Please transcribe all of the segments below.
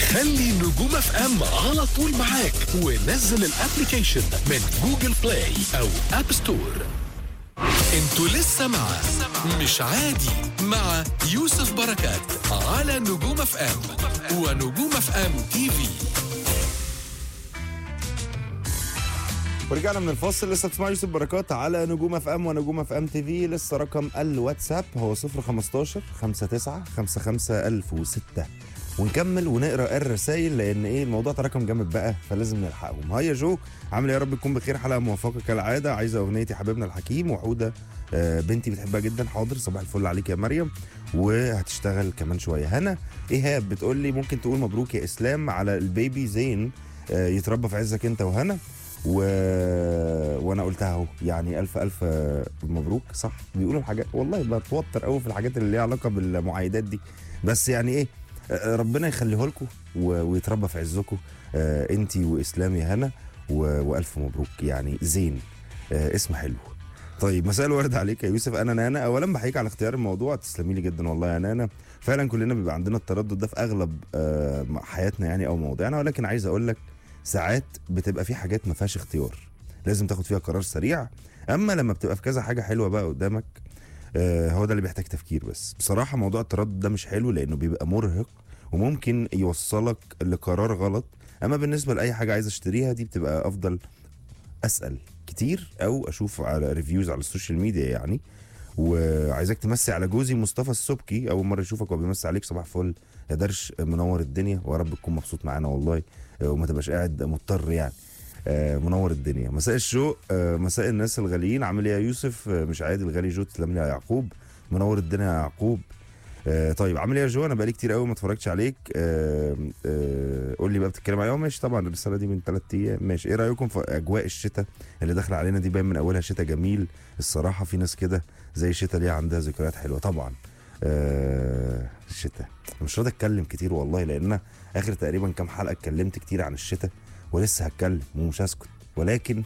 خلي نجوم اف ام على طول معاك ونزل الابلكيشن من جوجل بلاي او اب ستور انتوا لسه مع مش عادي مع يوسف بركات على نجوم اف ام ونجوم اف ام تي في ورجعنا من الفاصل لسه بتسمعوا يوسف بركات على نجوم اف ام ونجوم اف ام تي في لسه رقم الواتساب هو 015 59 55 1006 ونكمل ونقرا الرسايل لان ايه الموضوع تراكم جامد بقى فلازم نلحقهم هيا جو عامل إيه؟ يا رب تكون بخير حلقه موفقه كالعاده عايزه اغنيه يا حبيبنا الحكيم وحوده آه، بنتي بتحبها جدا حاضر صباح الفل عليك يا مريم وهتشتغل كمان شويه هنا ايهاب بتقول لي ممكن تقول مبروك يا اسلام على البيبي زين آه، يتربى في عزك انت وهنا و... وانا قلتها اهو يعني الف الف مبروك صح بيقولوا الحاجات والله بتوتر قوي في الحاجات اللي ليها علاقه بالمعايدات دي بس يعني ايه آه، ربنا يخليه لكم و... ويتربى في عزكم آه انت واسلام يا هنا و... والف مبروك يعني زين آه اسم حلو طيب مساء الورد عليك يا يوسف انا نانا اولا بحييك على اختيار الموضوع تسلمي لي جدا والله يا نانا فعلا كلنا بيبقى عندنا التردد ده في اغلب آه حياتنا يعني او مواضيعنا ولكن عايز اقول لك ساعات بتبقى في حاجات ما فيهاش اختيار لازم تاخد فيها قرار سريع اما لما بتبقى في كذا حاجه حلوه بقى قدامك آه هو ده اللي بيحتاج تفكير بس بصراحه موضوع التردد ده مش حلو لانه بيبقى مرهق وممكن يوصلك لقرار غلط اما بالنسبه لاي حاجه عايز اشتريها دي بتبقى افضل اسال كتير او اشوف على ريفيوز على السوشيال ميديا يعني وعايزك تمسي على جوزي مصطفى السبكي اول مره اشوفك وبيمسي عليك صباح الفل يا درش منور الدنيا ويا رب تكون مبسوط معانا والله آه، وما تبقاش قاعد مضطر يعني آه، منور الدنيا مساء الشوق آه، مساء الناس الغاليين عامل ايه يا يوسف آه، مش عادي الغالي جو تسلم لي يا يعقوب منور الدنيا يا يعقوب آه، طيب عامل ايه يا جو انا بقالي كتير قوي ما اتفرجتش عليك آه، آه، قول لي بقى بتتكلم عليها ماشي طبعا الرساله دي من ثلاث ايام ماشي ايه رايكم في اجواء الشتاء اللي داخله علينا دي باين من اولها شتاء جميل الصراحه في ناس كده زي الشتاء ليها عندها ذكريات حلوه طبعا آه، الشتاء مش راضي اتكلم كتير والله لان أنا اخر تقريبا كام حلقه اتكلمت كتير عن الشتاء ولسه هتكلم ومش هسكت ولكن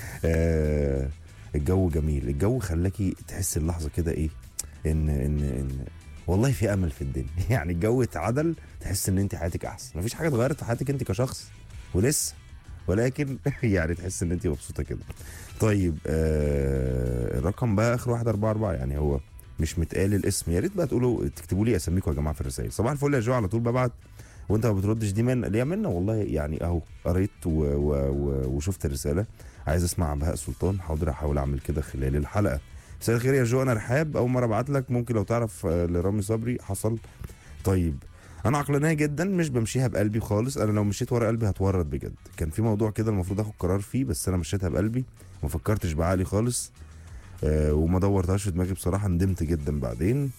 آه الجو جميل الجو خلاكي تحس اللحظه كده ايه ان ان ان والله في امل في الدنيا يعني الجو اتعدل تحس ان انت حياتك احسن مفيش حاجه اتغيرت في حياتك انت كشخص ولسه ولكن يعني تحس ان انت مبسوطه كده طيب آه الرقم بقى اخر واحد أربعة أربعة يعني هو مش متقال الاسم يا ريت بقى تقولوا تكتبوا لي اساميكم يا جماعه في الرسائل صباح الفل يا جو على طول ببعت وانت ما بتردش دي من ليه منا والله يعني اهو قريت و... و... و... وشفت الرساله عايز اسمع بهاء سلطان حاضر احاول اعمل كده خلال الحلقه مساء الخير يا جو انا رحاب اول مره ابعت لك ممكن لو تعرف آه، لرامي صبري حصل طيب انا عقلانيه جدا مش بمشيها بقلبي خالص انا لو مشيت ورا قلبي هتورط بجد كان في موضوع كده المفروض اخد قرار فيه بس انا مشيتها بقلبي ما فكرتش بعقلي خالص آه وما دورتهاش في دماغي بصراحه ندمت جدا بعدين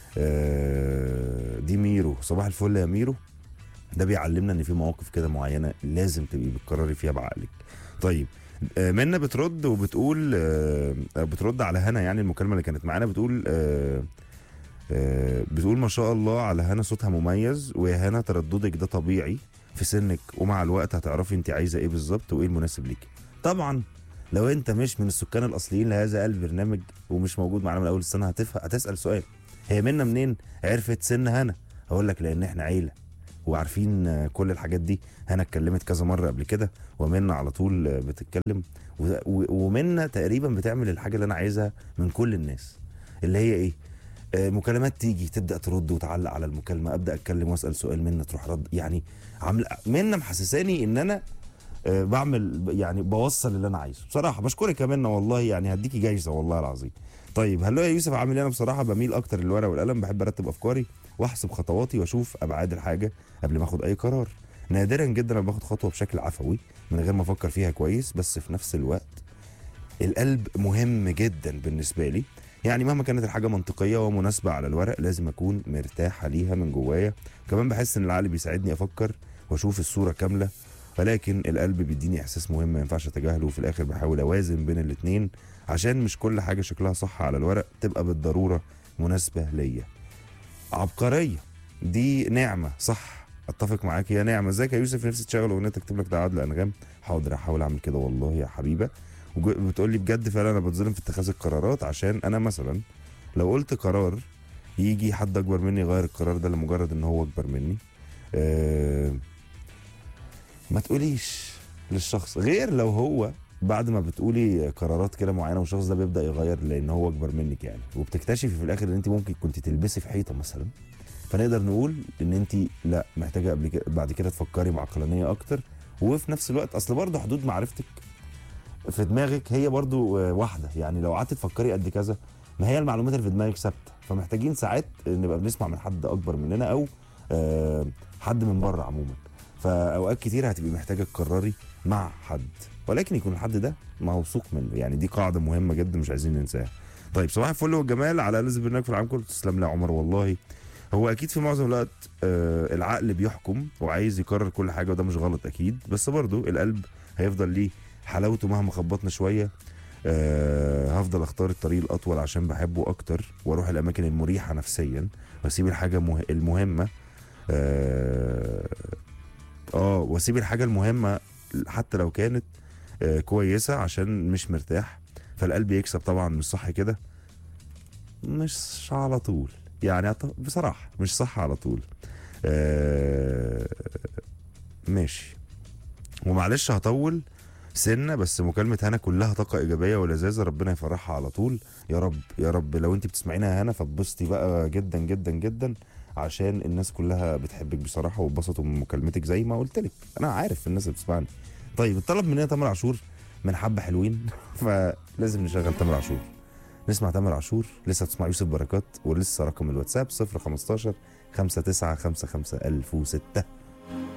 آه دي ميرو صباح الفل يا ميرو ده بيعلمنا ان في مواقف كده معينه لازم تبقي بتقرري فيها بعقلك طيب آه، منى بترد وبتقول آه، بترد على هنا يعني المكالمه اللي كانت معانا بتقول آه، آه، بتقول ما شاء الله على هنا صوتها مميز ويا هنا ترددك ده طبيعي في سنك ومع الوقت هتعرفي انت عايزه ايه بالظبط وايه المناسب ليكي طبعا لو انت مش من السكان الاصليين لهذا البرنامج ومش موجود معانا من اول السنه هتفهم هتسال سؤال هي منا منين عرفت سن هنا هقول لك لان احنا عيله وعارفين آه، كل الحاجات دي هنا اتكلمت كذا مره قبل كده ومنا على طول آه، بتتكلم و- و- ومنا تقريبا بتعمل الحاجه اللي انا عايزها من كل الناس اللي هي ايه آه، مكالمات تيجي تبدا ترد وتعلق على المكالمه ابدا اتكلم واسال سؤال منا تروح رد يعني عامله منا محسساني ان انا آه، بعمل يعني بوصل اللي انا عايزه بصراحه بشكرك يا منى والله يعني هديكي جايزه والله العظيم طيب هلو يا يوسف عامل ايه انا بصراحه بميل اكتر للورقه والقلم بحب ارتب افكاري واحسب خطواتي واشوف ابعاد الحاجه قبل ما اخد اي قرار نادرا جدا لما باخد خطوه بشكل عفوي من غير ما افكر فيها كويس بس في نفس الوقت القلب مهم جدا بالنسبه لي يعني مهما كانت الحاجه منطقيه ومناسبه على الورق لازم اكون مرتاح ليها من جوايا كمان بحس ان العقل بيساعدني افكر واشوف الصوره كامله ولكن القلب بيديني احساس مهم ما ينفعش اتجاهله وفي الاخر بحاول اوازن بين الاتنين عشان مش كل حاجه شكلها صح على الورق تبقى بالضروره مناسبه ليا عبقريه دي نعمه صح اتفق معاك يا نعمه ازيك يا يوسف نفسي تشغل اغنيه تكتب لك تعادل انغام حاضر هحاول اعمل كده والله يا حبيبه وبتقول لي بجد فعلا انا بتظلم في اتخاذ القرارات عشان انا مثلا لو قلت قرار يجي حد اكبر مني يغير القرار ده لمجرد ان هو اكبر مني آه ما تقوليش للشخص غير لو هو بعد ما بتقولي قرارات كده معينه والشخص ده بيبدا يغير لان هو اكبر منك يعني وبتكتشفي في الاخر ان انت ممكن كنت تلبسي في حيطه مثلا فنقدر نقول ان انت لا محتاجه قبل كده بعد كده تفكري بعقلانيه اكتر وفي نفس الوقت اصل برضه حدود معرفتك في دماغك هي برضه آه، واحده يعني لو قعدت تفكري قد كذا ما هي المعلومات اللي في دماغك ثابته فمحتاجين ساعات نبقى بنسمع من حد اكبر مننا او آه، حد من بره عموما فاوقات كتير هتبقي محتاجه تقرري مع حد ولكن يكون الحد ده موثوق منه يعني دي قاعده مهمه جدا مش عايزين ننساها طيب صباح الفل والجمال على لازم برنامج في العام كله تسلم لي يا عمر والله هو اكيد في معظم الوقت آه العقل بيحكم وعايز يقرر كل حاجه وده مش غلط اكيد بس برضو القلب هيفضل ليه حلاوته مهما خبطنا شويه آه هفضل اختار الطريق الاطول عشان بحبه اكتر واروح الاماكن المريحه نفسيا واسيب الحاجه مه... المهمه اه آه، واسيب الحاجه المهمه حتى لو كانت آه كويسه عشان مش مرتاح فالقلب يكسب طبعا مش صح كده مش على طول يعني أط- بصراحه مش صح على طول آه ماشي ومعلش هطول سنه بس مكالمه هنا كلها طاقه ايجابيه ولذاذه ربنا يفرحها على طول يا رب يا رب لو انت بتسمعينها هنا فاتبسطي بقى جدا جدا جدا عشان الناس كلها بتحبك بصراحه واتبسطوا من مكالمتك زي ما قلت لك انا عارف الناس اللي بتسمعني طيب الطلب مننا تامر عاشور من حبه حلوين فلازم نشغل تامر عاشور نسمع تامر عاشور لسه بتسمع يوسف بركات ولسه رقم الواتساب 015 59 55 1006